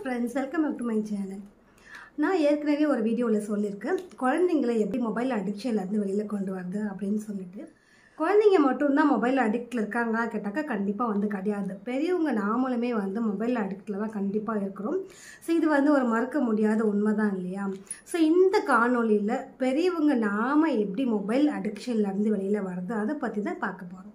friends welcome back to my channel நான் ஏற்கனவே ஒரு வீடியோவில் சொல்லியிருக்கேன் குழந்தைங்களை எப்படி மொபைல் அடிக்ஷன்லேருந்து வெளியில் கொண்டு வருது அப்படின்னு சொல்லிட்டு குழந்தைங்க மட்டும்தான் மொபைல் அடிக்டில் இருக்காங்களா கேட்டாக்கா கண்டிப்பாக வந்து கிடையாது பெரியவங்க நாமளுமே வந்து மொபைல் அடிக்டில் தான் கண்டிப்பாக இருக்கிறோம் ஸோ இது வந்து ஒரு மறக்க முடியாத உண்மை தான் இல்லையா ஸோ இந்த காணொளியில் பெரியவங்க நாம் எப்படி மொபைல் அடிக்ஷன்லேருந்து வெளியில் வருது அதை பற்றி தான் பார்க்க போகிறோம்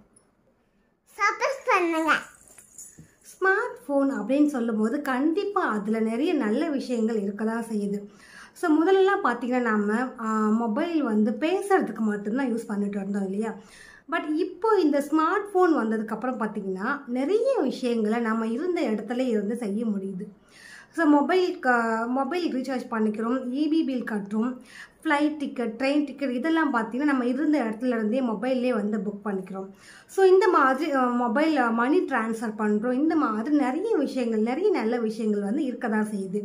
சப்போஸ் பண்ணுங்க ஸ்மார்ட் ஃபோன் அப்படின்னு சொல்லும்போது கண்டிப்பாக அதில் நிறைய நல்ல விஷயங்கள் இருக்க தான் செய்யுது ஸோ முதல்லலாம் பார்த்தீங்கன்னா நம்ம மொபைல் வந்து பேசுகிறதுக்கு மட்டும்தான் யூஸ் பண்ணிட்டு இருந்தோம் இல்லையா பட் இப்போ இந்த ஸ்மார்ட் ஃபோன் வந்ததுக்கப்புறம் பார்த்தீங்கன்னா நிறைய விஷயங்களை நம்ம இருந்த இடத்துல இருந்து செய்ய முடியுது ஸோ மொபைல் க மொபைல் ரீசார்ஜ் பண்ணிக்கிறோம் இபி பில் கட்டுறோம் ஃப்ளைட் டிக்கெட் ட்ரெயின் டிக்கெட் இதெல்லாம் பார்த்தீங்கன்னா நம்ம இருந்த இடத்துல இருந்தே மொபைல்லே வந்து புக் பண்ணிக்கிறோம் ஸோ இந்த மாதிரி மொபைல் மணி ட்ரான்ஸ்ஃபர் பண்ணுறோம் இந்த மாதிரி நிறைய விஷயங்கள் நிறைய நல்ல விஷயங்கள் வந்து இருக்க தான் செய்யுது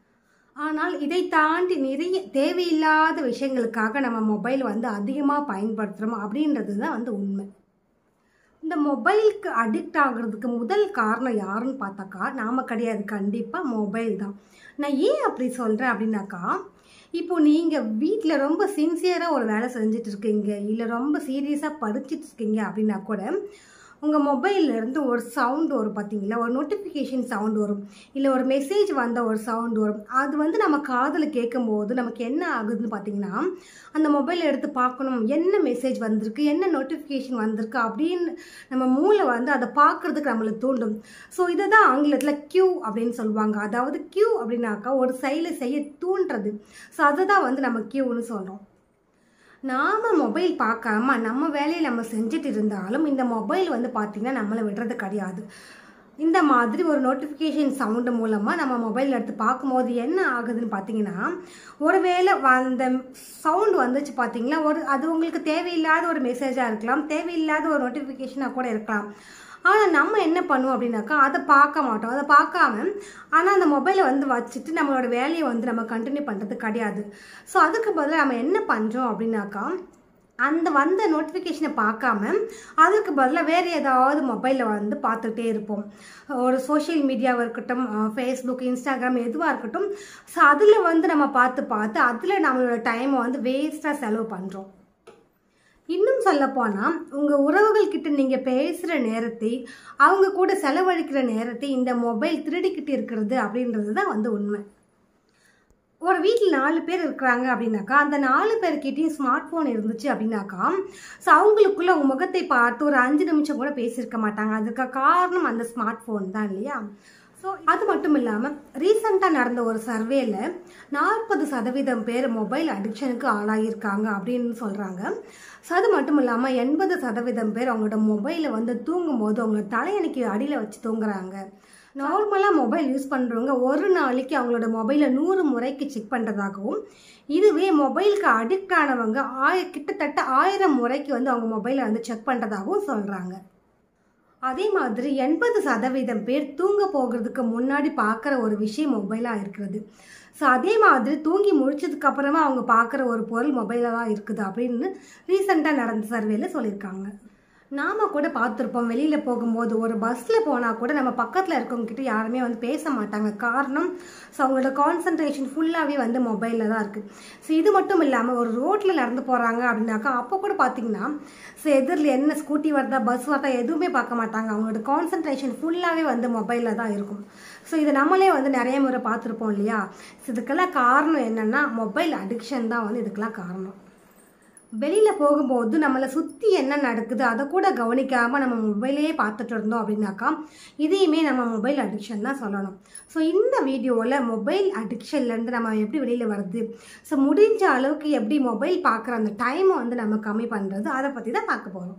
ஆனால் இதை தாண்டி நிறைய தேவையில்லாத விஷயங்களுக்காக நம்ம மொபைல் வந்து அதிகமாக பயன்படுத்துகிறோம் அப்படின்றது தான் வந்து உண்மை இந்த மொபைலுக்கு அடிக்ட் ஆகுறதுக்கு முதல் காரணம் யாருன்னு பார்த்தாக்கா நாம கிடையாது கண்டிப்பாக மொபைல் தான் நான் ஏன் அப்படி சொல்கிறேன் அப்படின்னாக்கா இப்போ நீங்கள் வீட்டில் ரொம்ப சின்சியராக ஒரு வேலை செஞ்சுட்டு இருக்கீங்க இல்லை ரொம்ப சீரியஸாக படிச்சுட்டு இருக்கீங்க அப்படின்னா கூட உங்கள் மொபைல்லேருந்து ஒரு சவுண்ட் வரும் பார்த்தீங்களா ஒரு நோட்டிஃபிகேஷன் சவுண்ட் வரும் இல்லை ஒரு மெசேஜ் வந்த ஒரு சவுண்ட் வரும் அது வந்து நம்ம காதில் கேட்கும்போது நமக்கு என்ன ஆகுதுன்னு பார்த்தீங்கன்னா அந்த மொபைலை எடுத்து பார்க்கணும் என்ன மெசேஜ் வந்திருக்கு என்ன நோட்டிஃபிகேஷன் வந்திருக்கு அப்படின்னு நம்ம மூளை வந்து அதை பார்க்குறதுக்கு நம்மளை தூண்டும் ஸோ இதை தான் ஆங்கிலத்தில் கியூ அப்படின்னு சொல்லுவாங்க அதாவது கியூ அப்படின்னாக்கா ஒரு செயலை செய்ய தூண்டுறது ஸோ அதை தான் வந்து நம்ம கியூன்னு சொல்கிறோம் நாம் மொபைல் பார்க்காம நம்ம வேலையை நம்ம செஞ்சுட்டு இருந்தாலும் இந்த மொபைல் வந்து பார்த்திங்கன்னா நம்மளை விடுறது கிடையாது இந்த மாதிரி ஒரு நோட்டிஃபிகேஷன் சவுண்டு மூலமாக நம்ம மொபைல் எடுத்து பார்க்கும்போது என்ன ஆகுதுன்னு பார்த்தீங்கன்னா ஒருவேளை அந்த சவுண்டு வந்துச்சு பார்த்தீங்களா ஒரு அது உங்களுக்கு தேவையில்லாத ஒரு மெசேஜாக இருக்கலாம் தேவையில்லாத ஒரு நோட்டிஃபிகேஷனாக கூட இருக்கலாம் ஆனால் நம்ம என்ன பண்ணுவோம் அப்படின்னாக்கா அதை பார்க்க மாட்டோம் அதை பார்க்காம ஆனால் அந்த மொபைலை வந்து வச்சுட்டு நம்மளோட வேலையை வந்து நம்ம கண்டினியூ பண்ணுறது கிடையாது ஸோ அதுக்கு பதிலாக நம்ம என்ன பண்ணுறோம் அப்படின்னாக்கா அந்த வந்த நோட்டிஃபிகேஷனை பார்க்காம அதுக்கு பதிலாக வேறு ஏதாவது மொபைலில் வந்து பார்த்துட்டே இருப்போம் ஒரு சோஷியல் மீடியாவாக இருக்கட்டும் ஃபேஸ்புக் இன்ஸ்டாகிராம் எதுவாக இருக்கட்டும் ஸோ அதில் வந்து நம்ம பார்த்து பார்த்து அதில் நம்மளோட டைமை வந்து வேஸ்ட்டாக செலவு பண்ணுறோம் இன்னும் சொல்லப்போனால் உங்கள் உறவுகள் கிட்ட நீங்கள் பேசுகிற நேரத்தை அவங்க கூட செலவழிக்கிற நேரத்தை இந்த மொபைல் திருடிக்கிட்டு இருக்கிறது அப்படின்றது தான் வந்து உண்மை ஒரு வீட்டில் நாலு பேர் இருக்கிறாங்க அப்படின்னாக்கா அந்த நாலு பேர்கிட்டையும் ஸ்மார்ட் ஃபோன் இருந்துச்சு அப்படின்னாக்கா ஸோ அவங்களுக்குள்ள உங்க முகத்தை பார்த்து ஒரு அஞ்சு நிமிஷம் கூட பேசியிருக்க மாட்டாங்க அதுக்கு காரணம் அந்த ஸ்மார்ட் ஃபோன் தான் இல்லையா ஸோ அது மட்டும் இல்லாமல் ரீசண்டாக நடந்த ஒரு சர்வேல நாற்பது சதவீதம் பேர் மொபைல் அடிக்ஷனுக்கு ஆளாகியிருக்காங்க அப்படின்னு சொல்கிறாங்க ஸோ அது மட்டும் இல்லாமல் எண்பது சதவீதம் பேர் அவங்களோட மொபைலை வந்து தூங்கும்போது அவங்க தலையணைக்கு அடியில் வச்சு தூங்குறாங்க நார்மலாக மொபைல் யூஸ் பண்ணுறவங்க ஒரு நாளைக்கு அவங்களோட மொபைலை நூறு முறைக்கு செக் பண்ணுறதாகவும் இதுவே மொபைலுக்கு அடிக்ட் ஆனவங்க ஆய கிட்டத்தட்ட ஆயிரம் முறைக்கு வந்து அவங்க மொபைலை வந்து செக் பண்ணுறதாகவும் சொல்கிறாங்க அதே மாதிரி எண்பது சதவீதம் பேர் தூங்க போகிறதுக்கு முன்னாடி பார்க்குற ஒரு விஷயம் மொபைலாக இருக்கிறது ஸோ அதே மாதிரி தூங்கி முடிச்சதுக்கு அப்புறமா அவங்க பார்க்குற ஒரு பொருள் மொபைலாக தான் இருக்குது அப்படின்னு ரீசெண்டாக நடந்த சர்வேல சொல்லியிருக்காங்க நாம கூட பார்த்துருப்போம் வெளியில் போகும்போது ஒரு பஸ்ஸில் போனால் கூட நம்ம பக்கத்தில் இருக்கவங்ககிட்ட யாருமே வந்து பேச மாட்டாங்க காரணம் ஸோ அவங்களோட கான்சன்ட்ரேஷன் ஃபுல்லாகவே வந்து மொபைலில் தான் இருக்குது ஸோ இது மட்டும் இல்லாமல் ஒரு ரோட்டில் நடந்து போகிறாங்க அப்படின்னாக்கா அப்போ கூட பார்த்தீங்கன்னா ஸோ எதிரில் என்ன ஸ்கூட்டி வருதா பஸ் வருதா எதுவுமே பார்க்க மாட்டாங்க அவங்களோட கான்சன்ட்ரேஷன் ஃபுல்லாகவே வந்து மொபைலில் தான் இருக்கும் ஸோ இதை நம்மளே வந்து நிறைய முறை பார்த்துருப்போம் இல்லையா ஸோ இதுக்கெல்லாம் காரணம் என்னென்னா மொபைல் அடிக்ஷன் தான் வந்து இதுக்கெல்லாம் காரணம் வெளியில் போகும்போது நம்மளை சுற்றி என்ன நடக்குது அதை கூட கவனிக்காமல் நம்ம மொபைலையே பார்த்துட்டு இருந்தோம் அப்படின்னாக்கா இதையுமே நம்ம மொபைல் அடிக்ஷன் தான் சொல்லணும் ஸோ இந்த வீடியோவில் மொபைல் அடிக்ஷன்லேருந்து நம்ம எப்படி வெளியில் வருது ஸோ முடிஞ்ச அளவுக்கு எப்படி மொபைல் பார்க்குற அந்த டைமை வந்து நம்ம கம்மி பண்ணுறது அதை பற்றி தான் பார்க்க போகிறோம்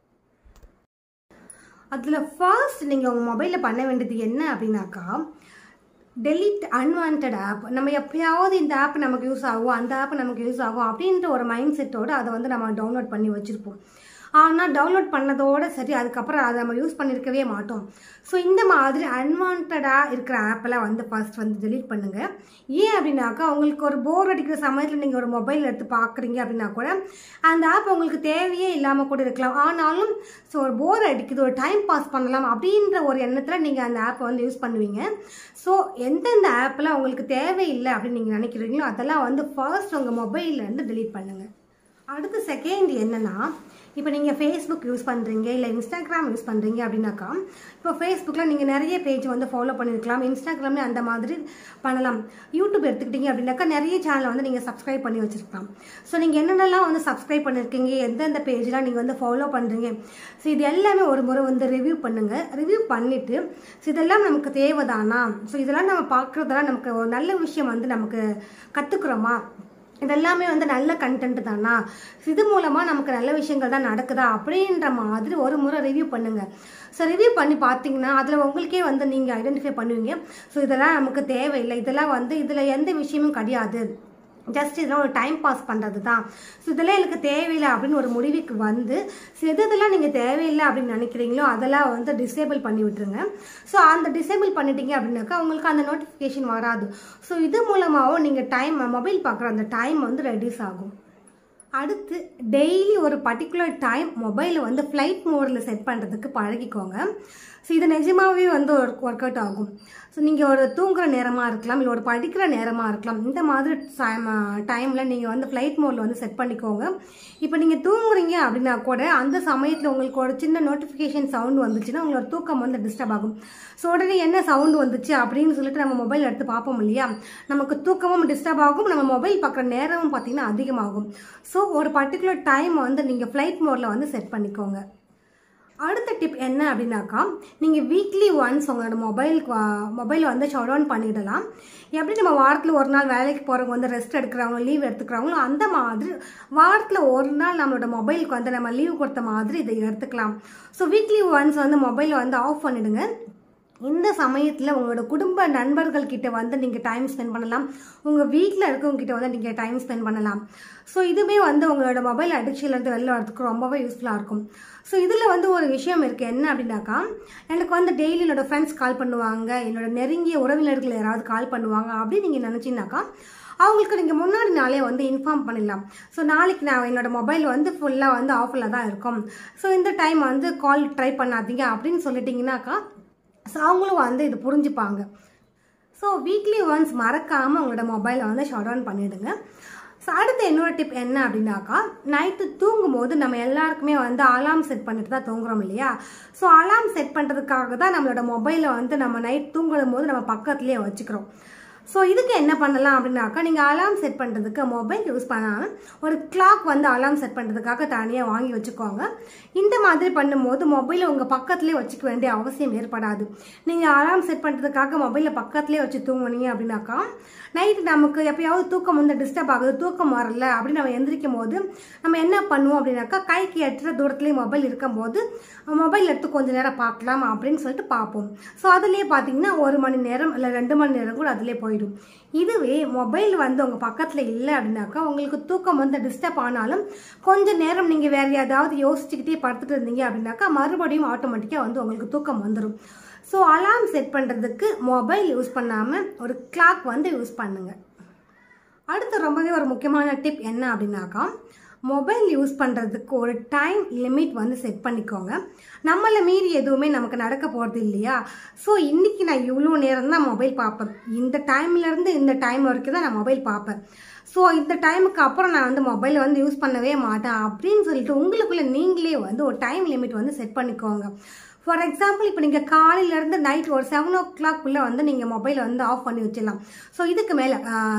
அதில் ஃபர்ஸ்ட் நீங்கள் உங்கள் மொபைலில் பண்ண வேண்டியது என்ன அப்படின்னாக்கா டெலிட் அன்வான்ட் ஆப் நம்ம எப்பயாவது இந்த ஆப் நமக்கு யூஸ் ஆகும் அந்த ஆப் நமக்கு யூஸ் ஆகும் அப்படின்ற ஒரு மைண்ட் செட்டோடு அதை வந்து நம்ம டவுன்லோட் பண்ணி வச்சுருப்போம் ஆனால் டவுன்லோட் பண்ணதோட சரி அதுக்கப்புறம் அதை நம்ம யூஸ் பண்ணியிருக்கவே மாட்டோம் ஸோ இந்த மாதிரி அன்வான்டாக இருக்கிற ஆப்பெல்லாம் வந்து ஃபர்ஸ்ட் வந்து delete பண்ணுங்க ஏன் அப்படின்னாக்கா உங்களுக்கு ஒரு போர் அடிக்கிற சமயத்தில் நீங்கள் ஒரு மொபைல் எடுத்து பார்க்குறீங்க அப்படின்னா கூட அந்த ஆப் உங்களுக்கு தேவையே இல்லாமல் கூட இருக்கலாம் ஆனாலும் ஸோ ஒரு போர் அடிக்குது ஒரு டைம் பாஸ் பண்ணலாம் அப்படின்ற ஒரு எண்ணத்தில் நீங்கள் அந்த ஆப்பை வந்து யூஸ் பண்ணுவீங்க ஸோ எந்தெந்த ஆப்பில் உங்களுக்கு தேவையில்லை அப்படின்னு நீங்கள் நினைக்கிறீங்களோ அதெல்லாம் வந்து ஃபர்ஸ்ட் உங்கள் மொபைல்லேருந்து delete பண்ணுங்கள் அடுத்து செகண்ட் என்னன்னா இப்போ நீங்கள் ஃபேஸ்புக் யூஸ் பண்ணுறீங்க இல்லை இன்ஸ்டாகிராம் யூஸ் பண்ணுறீங்க அப்படின்னாக்கா இப்போ ஃபேஸ்புக்கில் நீங்கள் நிறைய பேஜ் வந்து ஃபாலோ பண்ணியிருக்கலாம் இன்ஸ்டாகிராம்ல அந்த மாதிரி பண்ணலாம் யூடியூப் எடுத்துக்கிட்டீங்க அப்படின்னாக்கா நிறைய சேனலை வந்து நீங்கள் சப்ஸ்கிரைப் பண்ணி வச்சுருக்கலாம் ஸோ நீங்கள் என்னென்னலாம் வந்து சப்ஸ்கிரைப் பண்ணியிருக்கீங்க எந்தெந்த பேஜ்லாம் நீங்கள் வந்து ஃபாலோ பண்ணுறீங்க ஸோ இது எல்லாமே ஒரு முறை வந்து ரிவ்யூ பண்ணுங்கள் ரிவ்யூ பண்ணிவிட்டு ஸோ இதெல்லாம் நமக்கு தேவைதானா ஸோ இதெல்லாம் நம்ம பார்க்குறதெல்லாம் நமக்கு ஒரு நல்ல விஷயம் வந்து நமக்கு கற்றுக்குறோமா இதெல்லாமே வந்து நல்ல கண்டென்ட் தானா இது மூலமாக நமக்கு நல்ல விஷயங்கள் தான் நடக்குதா அப்படின்ற மாதிரி ஒரு முறை ரிவ்யூ பண்ணுங்க ஸோ ரிவ்யூ பண்ணி பார்த்தீங்கன்னா அதில் உங்களுக்கே வந்து நீங்கள் ஐடென்டிஃபை பண்ணுவீங்க ஸோ இதெல்லாம் நமக்கு தேவையில்லை இதெல்லாம் வந்து இதில் எந்த விஷயமும் கிடையாது ஜஸ்ட் இதெல்லாம் ஒரு டைம் பாஸ் பண்ணுறது தான் ஸோ இதெல்லாம் எனக்கு தேவையில்லை அப்படின்னு ஒரு முடிவுக்கு வந்து ஸோ எது இதெல்லாம் நீங்கள் தேவையில்லை அப்படின்னு நினைக்கிறீங்களோ அதெல்லாம் வந்து டிசேபிள் பண்ணி விட்டுருங்க ஸோ அந்த டிசேபிள் பண்ணிட்டீங்க அப்படின்னாக்கா உங்களுக்கு அந்த நோட்டிஃபிகேஷன் வராது ஸோ இது மூலமாகவும் நீங்கள் டைம் மொபைல் பார்க்குற அந்த டைம் வந்து ரெடியூஸ் ஆகும் அடுத்து டெய்லி ஒரு பர்டிகுலர் டைம் மொபைலை வந்து ஃப்ளைட் மோடில் செட் பண்ணுறதுக்கு பழகிக்கோங்க ஸோ இது நிஜமாகவே வந்து ஒர்க் ஒர்க் அவுட் ஆகும் ஸோ நீங்கள் ஒரு தூங்குற நேரமாக இருக்கலாம் இல்லை ஒரு படிக்கிற நேரமாக இருக்கலாம் இந்த மாதிரி டைமில் நீங்கள் வந்து ஃப்ளைட் மோடில் வந்து செட் பண்ணிக்கோங்க இப்போ நீங்கள் தூங்குறீங்க அப்படின்னா கூட அந்த சமயத்தில் உங்களுக்கு ஒரு சின்ன நோட்டிஃபிகேஷன் சவுண்ட் வந்துச்சுன்னா உங்களோட தூக்கம் வந்து டிஸ்டர்ப் ஆகும் ஸோ உடனே என்ன சவுண்ட் வந்துச்சு அப்படின்னு சொல்லிட்டு நம்ம மொபைல் எடுத்து பார்ப்போம் இல்லையா நமக்கு தூக்கமும் டிஸ்டர்ப் ஆகும் நம்ம மொபைல் பார்க்குற நேரமும் பார்த்தீங்கன்னா அதிகமாகும் ஸோ ஒரு பர்டிகுலர் டைம் வந்து நீங்கள் ஃப்ளைட் மோடில் வந்து செட் பண்ணிக்கோங்க அடுத்த டிப் என்ன அப்படின்னாக்கா நீங்கள் வீக்லி ஒன்ஸ் உங்களோட மொபைல் மொபைல் வந்து ஷட் டவுன் பண்ணிடலாம் எப்படி நம்ம வாரத்தில் ஒரு நாள் வேலைக்கு போகிறவங்க வந்து ரெஸ்ட் எடுக்கிறவங்க லீவ் எடுத்துக்கிறவங்களோ அந்த மாதிரி வாரத்தில் ஒரு நாள் நம்மளோட மொபைலுக்கு வந்து நம்ம லீவ் கொடுத்த மாதிரி இதை எடுத்துக்கலாம் ஸோ வீக்லி ஒன்ஸ் வந்து மொபைலை வந்து ஆஃப் பண்ணிடுங்க இந்த சமயத்தில் உங்களோட குடும்ப நண்பர்கள் கிட்ட வந்து நீங்கள் டைம் ஸ்பெண்ட் பண்ணலாம் உங்கள் வீட்டில் இருக்கவங்க கிட்ட வந்து நீங்கள் டைம் ஸ்பெண்ட் பண்ணலாம் ஸோ இதுவுமே வந்து உங்களோட மொபைல் அடிக்ஷன்லேருந்து வெளில வரதுக்கு ரொம்பவே யூஸ்ஃபுல்லாக இருக்கும் ஸோ இதில் வந்து ஒரு விஷயம் இருக்குது என்ன அப்படின்னாக்கா எனக்கு வந்து டெய்லி என்னோட ஃப்ரெண்ட்ஸ் கால் பண்ணுவாங்க என்னோட நெருங்கிய உறவினர்கள் யாராவது கால் பண்ணுவாங்க அப்படின்னு நீங்கள் நினச்சிங்கனாக்கா அவங்களுக்கு நீங்கள் முன்னாடி நாளே வந்து இன்ஃபார்ம் பண்ணிடலாம் ஸோ நாளைக்கு நான் என்னோட மொபைல் வந்து ஃபுல்லாக வந்து ஆஃபில் தான் இருக்கும் ஸோ இந்த டைம் வந்து கால் ட்ரை பண்ணாதீங்க அப்படின்னு சொல்லிட்டீங்கன்னாக்கா ஸோ அவங்களும் வந்து இது புரிஞ்சுப்பாங்க ஸோ வீக்லி ஒன்ஸ் மறக்காமல் உங்களோட மொபைலை வந்து ஷட் டவுன் பண்ணிவிடுங்க ஸோ அடுத்த இன்னொரு டிப் என்ன அப்படின்னாக்கா நைட்டு தூங்கும்போது நம்ம எல்லாருக்குமே வந்து அலார்ம் செட் பண்ணிட்டு தான் தூங்குறோம் இல்லையா ஸோ அலார்ம் செட் பண்ணுறதுக்காக தான் நம்மளோட மொபைலை வந்து நம்ம நைட் தூங்கும் போது நம்ம பக்கத்துலேயே வச்சுக்கிறோம் ஸோ இதுக்கு என்ன பண்ணலாம் அப்படின்னாக்கா நீங்கள் அலார்ம் செட் பண்ணுறதுக்கு மொபைல் யூஸ் பண்ணாமல் ஒரு கிளாக் வந்து அலார்ம் செட் பண்ணுறதுக்காக தனியாக வாங்கி வச்சுக்கோங்க இந்த மாதிரி பண்ணும்போது மொபைலை உங்கள் பக்கத்துலேயே வச்சுக்க வேண்டிய அவசியம் ஏற்படாது நீங்கள் அலார்ம் செட் பண்ணுறதுக்காக மொபைலை பக்கத்துலேயே வச்சு தூங்குனீங்க அப்படின்னாக்கா நைட்டு நமக்கு எப்பயாவது தூக்கம் வந்து டிஸ்டர்ப் ஆகுது தூக்கம் வரல அப்படின்னு நம்ம எந்திரிக்கும் போது நம்ம என்ன பண்ணுவோம் அப்படின்னாக்கா கைக்கு எட்டுற தூரத்துலேயே மொபைல் இருக்கும்போது மொபைல் எடுத்து கொஞ்ச நேரம் பார்க்கலாம் அப்படின்னு சொல்லிட்டு பார்ப்போம் ஸோ அதுலேயே பார்த்தீங்கன்னா ஒரு மணி நேரம் இல்லை ரெண்டு மணி நேரம் கூட அதிலே போயிடும் இதுவே மொபைல் வந்து உங்கள் பக்கத்தில் இல்லை அப்படின்னாக்கா உங்களுக்கு தூக்கம் வந்து டிஸ்டர்ப் ஆனாலும் கொஞ்ச நேரம் நீங்கள் வேறு ஏதாவது யோசிச்சுக்கிட்டே படுத்துட்டு இருந்தீங்க அப்படின்னாக்கா மறுபடியும் ஆட்டோமேட்டிக்காக வந்து உங்களுக்கு தூக்கம் வந்துடும் ஸோ அலார்ம் செட் பண்ணுறதுக்கு மொபைல் யூஸ் பண்ணாமல் ஒரு கிளாக் வந்து யூஸ் பண்ணுங்கள் அடுத்து ரொம்பவே ஒரு முக்கியமான டிப் என்ன அப்படின்னாக்கா மொபைல் யூஸ் பண்ணுறதுக்கு ஒரு டைம் லிமிட் வந்து செட் பண்ணிக்கோங்க நம்மளை மீறி எதுவுமே நமக்கு நடக்க போகிறது இல்லையா ஸோ இன்றைக்கி நான் இவ்வளோ நேரம் தான் மொபைல் பார்ப்பேன் இந்த டைம்லேருந்து இந்த டைம் வரைக்கும் தான் நான் மொபைல் பார்ப்பேன் ஸோ இந்த டைமுக்கு அப்புறம் நான் வந்து மொபைலை வந்து யூஸ் பண்ணவே மாட்டேன் அப்படின்னு சொல்லிட்டு உங்களுக்குள்ளே நீங்களே வந்து ஒரு டைம் லிமிட் வந்து செட் பண்ணிக்கோங்க ஃபார் எக்ஸாம்பிள் இப்போ நீங்கள் காலையிலேருந்து நைட் ஒரு செவன் ஓ கிளாக்குள்ளே வந்து நீங்கள் மொபைலை வந்து ஆஃப் பண்ணி வச்சிடலாம் ஸோ இதுக்கு மேலே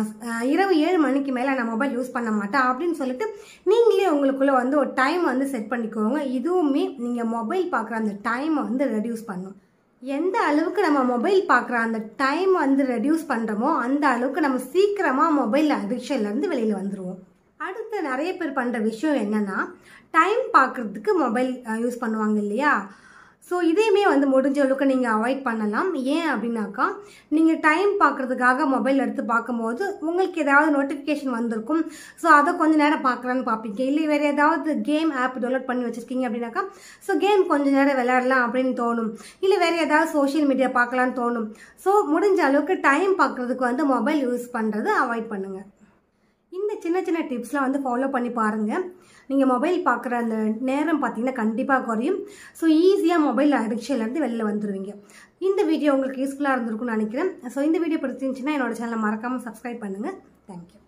இரவு ஏழு மணிக்கு மேலே நான் மொபைல் யூஸ் பண்ண மாட்டேன் அப்படின்னு சொல்லிட்டு நீங்களே உங்களுக்குள்ளே வந்து ஒரு டைம் வந்து செட் பண்ணிக்கோங்க இதுவுமே நீங்கள் மொபைல் பார்க்குற அந்த டைமை வந்து ரெடியூஸ் பண்ணும் எந்த அளவுக்கு நம்ம மொபைல் பார்க்குற அந்த டைம் வந்து ரெடியூஸ் பண்ணுறோமோ அந்த அளவுக்கு நம்ம சீக்கிரமாக மொபைல் அடிக்ஷன்லேருந்து வெளியில் வந்துடுவோம் அடுத்து நிறைய பேர் பண்ணுற விஷயம் என்னென்னா டைம் பார்க்குறதுக்கு மொபைல் யூஸ் பண்ணுவாங்க இல்லையா ஸோ இதையுமே வந்து முடிஞ்ச அளவுக்கு நீங்கள் அவாய்ட் பண்ணலாம் ஏன் அப்படின்னாக்கா நீங்கள் டைம் பார்க்குறதுக்காக மொபைல் எடுத்து பார்க்கும்போது உங்களுக்கு ஏதாவது நோட்டிஃபிகேஷன் வந்திருக்கும் ஸோ அதை கொஞ்ச நேரம் பார்க்கலான்னு பார்ப்பீங்க இல்லை வேறு ஏதாவது கேம் ஆப் டவுன்லோட் பண்ணி வச்சுருக்கீங்க அப்படின்னாக்கா ஸோ கேம் கொஞ்ச நேரம் விளையாடலாம் அப்படின்னு தோணும் இல்லை வேறு ஏதாவது சோஷியல் மீடியா பார்க்கலான்னு தோணும் ஸோ முடிஞ்ச அளவுக்கு டைம் பார்க்குறதுக்கு வந்து மொபைல் யூஸ் பண்ணுறது அவாய்ட் பண்ணுங்கள் இந்த சின்ன சின்ன டிப்ஸ்லாம் வந்து ஃபாலோ பண்ணி பாருங்கள் நீங்கள் மொபைல் பார்க்குற அந்த நேரம் பார்த்தீங்கன்னா கண்டிப்பாக குறையும் ஸோ ஈஸியாக மொபைல் அடிக்ஷன்லேருந்து வெளில வந்துடுவீங்க இந்த வீடியோ உங்களுக்கு யூஸ்ஃபுல்லாக இருந்திருக்கும்னு நினைக்கிறேன் ஸோ இந்த வீடியோ பிடிச்சிருந்துச்சுன்னா என்னோட சேனலை மறக்காமல் சப்ஸ்கிரைப் பண்ணுங்கள் தேங்க்யூ